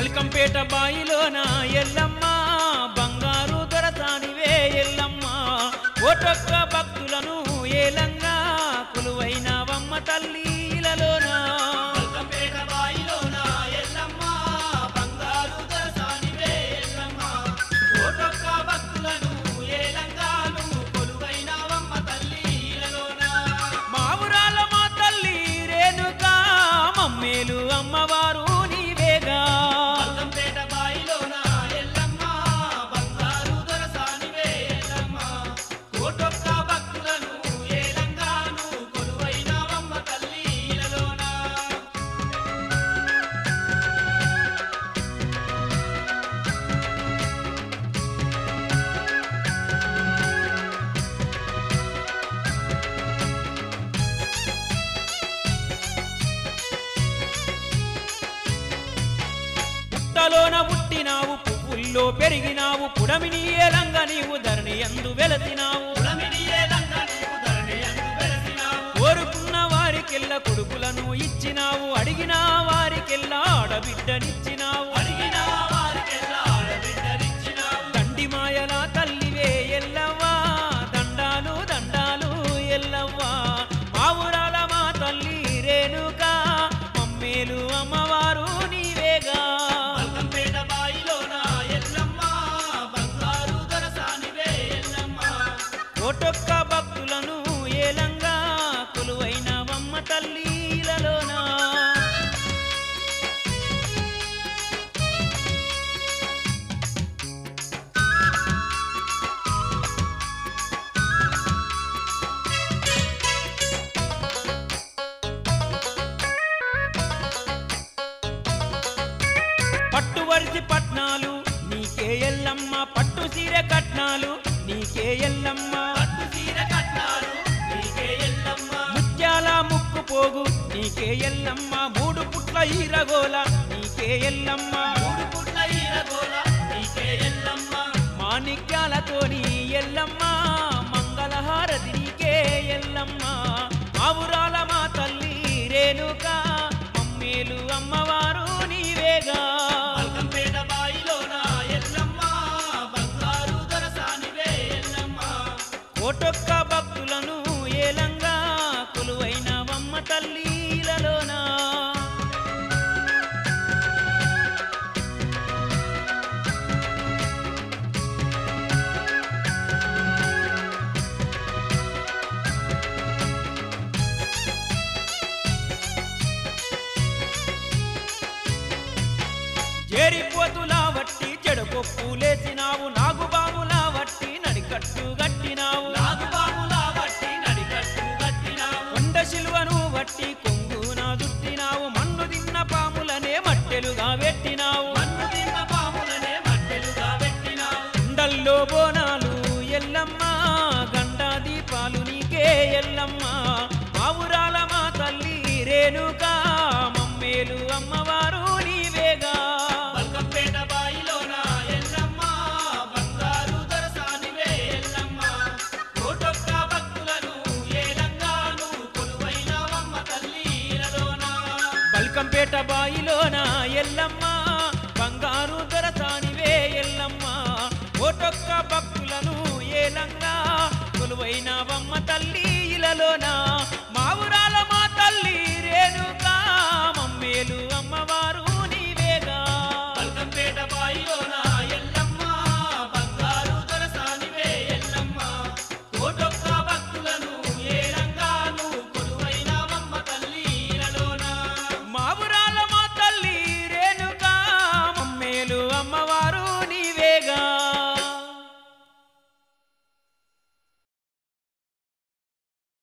బల్కంపేట బాయిలోన ఎల్లమ్మ బంగారు దొరసానివే ఎల్లమ్మ ఓటొక్క భక్తులను ఏలంగా కొలువైనవమ్మ తల్లి ఇలలోన బల్కంపేట బాయిలోన ఎల్లమ్మ బంగారు దొరసానివే ఎల్లమ్మ కోటొక్క భక్తులను ఏలంగాను కొలువైనవమ్మ తల్లి ఇలలోన మా ఊరాల మా తల్లి రేణుకా మమ్మేలు అమ్మవారు నీవేగా బల్కంపేట బాయిలోన ఎల్లమ్మ బంగారు దొరసానివే ఎల్లమ్మ కోటొక్క భక్తులను ఏలంగాను కొలువైనవమ్మ తల్లి ఇలలోన పుట్టలోన పుట్టినావు పువ్వుల్లో పెరిగినావు పుడమిని ఏలంగా నీవు ధరణి ఎందు వెలసినావు పుడమిని ఏలంగా నీవు ధరణియందు వెలసినావు. కోరుకున్న వారికెల్ల కొడుకులను ఇచ్చినావు అడిగిన వారికెల్ల ఆడబిడ్డనిచ్చినావు అడిగిన వారికెల్లా ఆడబిడ్డనిచ్చినావు. దండి మాయల తల్లివే ఎల్లవ్వా దండాలు దండాలు ఎల్లవ్వా మా ఊరాల మా తల్లి రేణుకా మమ్మేలు అమ్మవారు నీవేగా బల్కంపేట బాయిలోన ఎల్లమ్మ, బంగారు దొరసానివే ఎల్లమ్మ. కోటొక్క భక్తులను ఏలంగా కొలువైనవమ్మ తల్లిలలోనా పట్టు వరిసి పట్నాలు నీకే ఎల్లమ్మ పట్టు సీర కట్నాలు నీకే ఎల్లమ్మ పట్టు చీర కట్నాలు నీకే ఎల్లమ్మ. ముత్యాల ముక్కు పోగు నీకే ఎల్లమ్మ మూడు పుట్ల ఈరగోల నీకే ఎల్లమ్మ మూడు పుట్ల ఈరగోల నీకే ఎల్లమ్మ. మాణిక్యాలతోని ఎల్లమ్మ మంగళహారతి నీకే ఎల్లమ్మ ఆవురాల మా తల్లి రేణుకా మమ్మేలు అమ్మవారు నీవేగా బల్కంపేట బాయిలోన ఎల్లమ్మ, బంగారు దొరసానివే ఎల్లమ్మ. కోటొక్క భక్తులను ఏలంగా కొలువైనవమ్మ తల్లిలలోనా చేరిపోతులా వట్టి చెడకొప్పులేసినావు నాగుబాములా వట్టి నడికట్టు గట్టినావు నాగుపాములా వట్టి నడికట్టు కట్టినావు. కొండ శిలువను వట్టి కొంగున దుట్టినావు మన్ను తిన్న పాములనే మట్టెలుగా పెట్టినావు మన్ను తిన్న పాములనే మట్టెలుగా పెట్టినావు. కుండల్లో బోనాలు ఎల్లమ్మ గండ దీపాలు నీకే ఎల్లమ్మ ఆవురాల మా తల్లి రేణుకా మమ్మేలు అమ్మవారు నీవేగా బల్కంపేట బాయిలోన ఎల్లమ్మ, బంగారు దొరసానివే ఎల్లమ్మ. కోటొక్క భక్తులను ఏలంగాను కొలువైనవమ్మ తల్లి ఇలలోన. బల్కంపేట బాయిలోన ఎల్లమ్మ బంగారు దొరసానివే ఎల్లమ్మ ఓటొక్క భక్తులను ఏలంగా కొలువైనవమ్మ తల్లి ఇలలోన